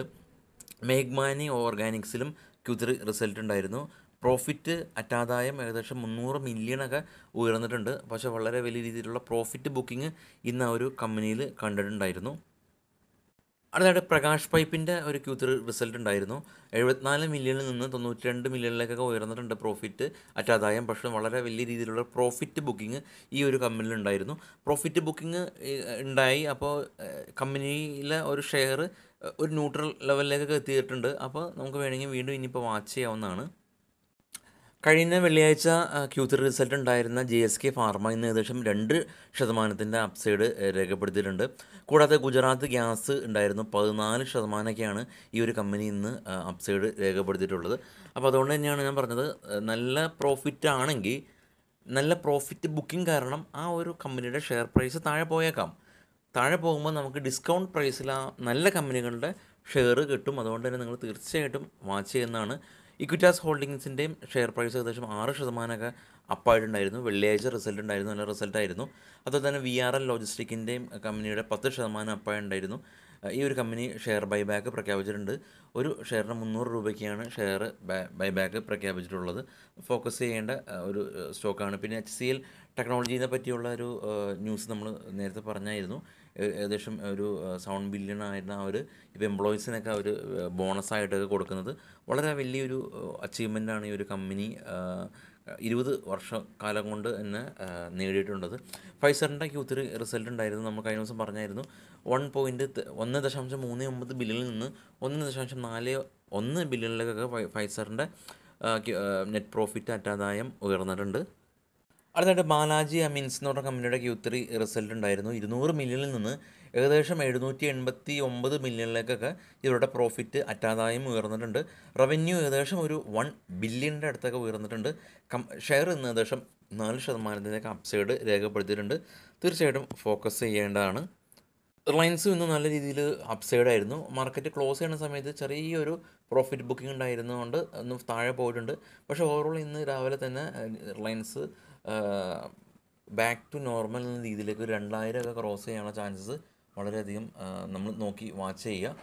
മേഘ്മാനി ഓർഗാനിക്സിലും ക്യൂ ത്രീ റിസൾട്ട് ഉണ്ടായിരുന്നു പ്രോഫിറ്റ് അറ്റാദായം ഏകദേശം മുന്നൂറ് മില്യണൊക്കെ ഉയർന്നിട്ടുണ്ട് പക്ഷേ വളരെ വലിയ രീതിയിലുള്ള പ്രോഫിറ്റ് ബുക്കിംഗ് ഇന്ന് ആ ഒരു കമ്പനിയിൽ കണ്ടിട്ടുണ്ടായിരുന്നു അടുത്തായിട്ട് പ്രകാശ് പൈപ്പിൻ്റെ ഒരു ക്യൂ ത്രീ റിസൾട്ട് ഉണ്ടായിരുന്നു എഴുപത്തിനാല് മില്യണിൽ നിന്ന് തൊണ്ണൂറ്റി രണ്ട് മില്യണിലേക്കൊക്കെ ഉയർന്നിട്ടുണ്ട് പ്രോഫിറ്റ് അറ്റാദായം പക്ഷേ വളരെ വലിയ രീതിയിലുള്ള പ്രോഫിറ്റ് ബുക്കിംഗ് ഈ ഒരു കമ്പനിയിൽ ഉണ്ടായിരുന്നു പ്രോഫിറ്റ് ബുക്കിംഗ് ഉണ്ടായി അപ്പോൾ കമ്പനിയിലെ ഒരു ഷെയർ ഒരു ന്യൂട്രൽ ലെവലിലേക്കൊക്കെ എത്തിയിട്ടുണ്ട് അപ്പോൾ നമുക്ക് വേണമെങ്കിൽ വീണ്ടും ഇനിയിപ്പോൾ വാച്ച് ചെയ്യാവുന്നതാണ് കഴിഞ്ഞ വെള്ളിയാഴ്ച ക്യൂ ത്രീ റിസൾട്ട് ഉണ്ടായിരുന്ന ജി എസ് കെ ഫാർമ ഇന്ന് ഏകദേശം രണ്ട് ശതമാനത്തിൻ്റെ അപ്സൈഡ് രേഖപ്പെടുത്തിയിട്ടുണ്ട് കൂടാതെ ഗുജറാത്ത് ഗ്യാസ് ഉണ്ടായിരുന്നു പതിനാല് ശതമാനമൊക്കെയാണ് ഈ ഒരു കമ്പനി ഇന്ന് അപ്സൈഡ് രേഖപ്പെടുത്തിയിട്ടുള്ളത് അപ്പോൾ അതുകൊണ്ട് തന്നെയാണ് ഞാൻ പറഞ്ഞത് ആ, നല്ല പ്രോഫിറ്റ് ആണെങ്കിൽ നല്ല പ്രോഫിറ്റ് ബുക്കിംഗ് കാരണം ആ ഒരു കമ്പനിയുടെ ഷെയർ പ്രൈസ് താഴെ പോയേക്കാം താഴെ പോകുമ്പോൾ നമുക്ക് ഡിസ്കൗണ്ട് പ്രൈസിൽ ആ നല്ല കമ്പനികളുടെ ഷെയർ കിട്ടും അതുകൊണ്ട് തന്നെ നിങ്ങൾ തീർച്ചയായിട്ടും വാച്ച് ചെയ്യുന്നതാണ് ഇക്വിറ്റാസ് ഹോൾഡിങ്സിൻ്റെയും ഷെയർ പ്രൈസ് ഏകദേശം ആറ് ശതമാനമൊക്കെ അപ്പായിട്ടുണ്ടായിരുന്നു വെള്ളിയാഴ്ച റിസൾട്ട് ഉണ്ടായിരുന്നു നല്ല റിസൾട്ടായിരുന്നു അതുപോലെ തന്നെ വി ആർ എൽ ലോജിസ്റ്റിക്കിൻ്റെയും കമ്പനിയുടെ പത്ത് ശതമാനം അപ്പായിട്ടുണ്ടായിരുന്നു ഈ ഒരു കമ്പനി ഷെയർ ബൈബാക്ക് പ്രഖ്യാപിച്ചിട്ടുണ്ട് ഒരു ഷെയറിന് മുന്നൂറ് രൂപയ്ക്കാണ് ഷെയർ ബൈബാക്ക് പ്രഖ്യാപിച്ചിട്ടുള്ളത് ഫോക്കസ് ചെയ്യേണ്ട ആ, ഒരു സ്റ്റോക്കാണ് പിന്നെ എച്ച് സി എൽ ടെക്നോളജീനെ പറ്റിയുള്ള ഒരു ന്യൂസ് നമ്മൾ നേരത്തെ പറഞ്ഞായിരുന്നു ഏ- ഏകദേശം ഒരു സെവൻ ബില്യൺ ആയിരുന്ന ആ ഒരു ഇപ്പോൾ എംപ്ലോയീസിനൊക്കെ ഒരു ബോണസായിട്ടൊക്കെ കൊടുക്കുന്നത് വളരെ വലിയൊരു അച്ചീവ്മെൻ്റാണ് ഈ ഒരു കമ്പനി ഇരുപത് വർഷക്കാലം കൊണ്ട് തന്നെ ആ, നേടിയിട്ടുള്ളത് ഫൈസറിൻ്റെ ക്യൂ ത്രീ റിസൾട്ട് ഉണ്ടായിരുന്നു നമ്മൾ കഴിഞ്ഞ ദിവസം പറഞ്ഞായിരുന്നു വൺ പോയിൻറ്റ് ഒന്ന് ദശാംശം മൂന്ന് ഒമ്പത് ബില്യണിൽ നിന്ന് ഒന്ന് ദശാംശം നാല് ഒന്ന് ബില്യണിലേക്കൊക്കെ ഫൈ- ഫൈസറിൻ്റെ നെറ്റ് പ്രോഫിറ്റ് അറ്റാദായം ഉയർന്നിട്ടുണ്ട് അടുത്തായിട്ട് ബാലാജി അമീൻസ് എന്ന് പറഞ്ഞ കമ്പനിയുടെ ക്യൂ ത്രീ റിസൾട്ട് ഉണ്ടായിരുന്നു ഇരുന്നൂറ് മില്യണിൽ നിന്ന് ഏകദേശം എഴുന്നൂറ്റി എൺപത്തി ഒമ്പത് മില്യണിലേക്കൊക്കെ ഇവരുടെ പ്രോഫിറ്റ് അറ്റാദായം ഉയർന്നിട്ടുണ്ട് റവന്യൂ ഏകദേശം ഒരു വൺ ബില്യണിൻ്റെ അടുത്തൊക്കെ ഉയർന്നിട്ടുണ്ട് കം ഷെയർ ഇന്ന് ഏകദേശം നാല് ശതമാനത്തിലേക്ക് അപ്സൈഡ് രേഖപ്പെടുത്തിയിട്ടുണ്ട് തീർച്ചയായിട്ടും ഫോക്കസ് ചെയ്യേണ്ടതാണ് റിലയൻസും ഇന്ന് നല്ല രീതിയിൽ അപ്സൈഡ് ആയിരുന്നു മാർക്കറ്റ് ക്ലോസ് ചെയ്യുന്ന സമയത്ത് ചെറിയൊരു പ്രോഫിറ്റ് ബുക്കിംഗ് ഉണ്ടായിരുന്നതുകൊണ്ട് ഒന്ന് താഴെ പോയിട്ടുണ്ട് പക്ഷേ ഓവറോൾ ഇന്ന് രാവിലെ തന്നെ റിലയൻസ് ബാക്ക് ടു നോർമൽ എന്ന രീതിയിലേക്ക് ഒരു രണ്ടായിരം ഒക്കെ ക്രോസ് ചെയ്യാനുള്ള ചാൻസസ് വളരെയധികം നമ്മൾ നോക്കി വാച്ച് ചെയ്യുക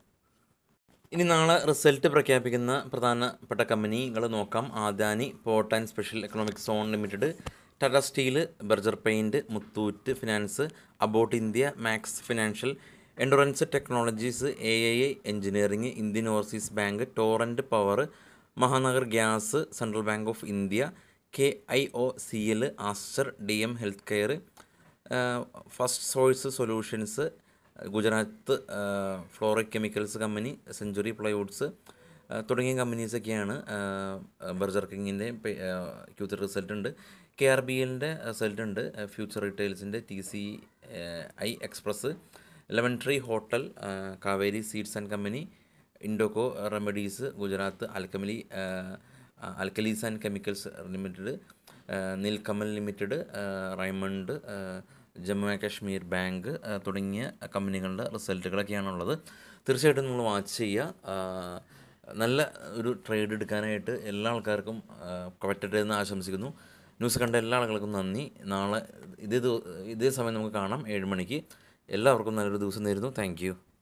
ഇനി നാളെ റിസൾട്ട് പ്രഖ്യാപിക്കുന്ന പ്രധാനപ്പെട്ട കമ്പനികൾ നോക്കാം Adani port and special economic zone limited Tata steel Berger paint Muthoot finance about India max financial endurance technologies A I I engineering Indian overseas bank torrent power Mahanagar gas central bank of India K I O C L Aster D M health care first source solutions Gujarat fluoric chemicals company century plywoods തുടങ്ങിയ കമ്പനീസൊക്കെയാണ് Berger കിങ്ങിൻ്റെ Q three result ഉണ്ട് K R B എല്ലിൻ്റെ result ഉണ്ട് future റീറ്റെയിൽസിൻ്റെ T C I express lemon tree hotel Kaveri seeds and company Indoco remedies Gujarat അൽക്കമലി alkalies and chemicals limited Nilkamal limited Raymond Jammu and Kashmir bank ആ, തുടങ്ങിയ കമ്പനികളുടെ റിസൾട്ടുകളൊക്കെയാണുള്ളത് തീർച്ചയായിട്ടും നിങ്ങൾ വാച്ച് ചെയ്യുക ആ, നല്ല ഒരു ട്രേഡ് എടുക്കാനായിട്ട് എല്ലാ ആൾക്കാർക്കും ആ, പറ്റട്ടെ എന്ന് ആശംസിക്കുന്നു ന്യൂസ് കണ്ട എല്ലാ ആളുകൾക്കും നന്ദി നാളെ ഇതേ ദിവ- ഇതേ സമയം നമുക്ക് കാണാം ഏഴ് മണിക്ക് എല്ലാവർക്കും നല്ലൊരു ദിവസം നേരുന്നു താങ്ക് യു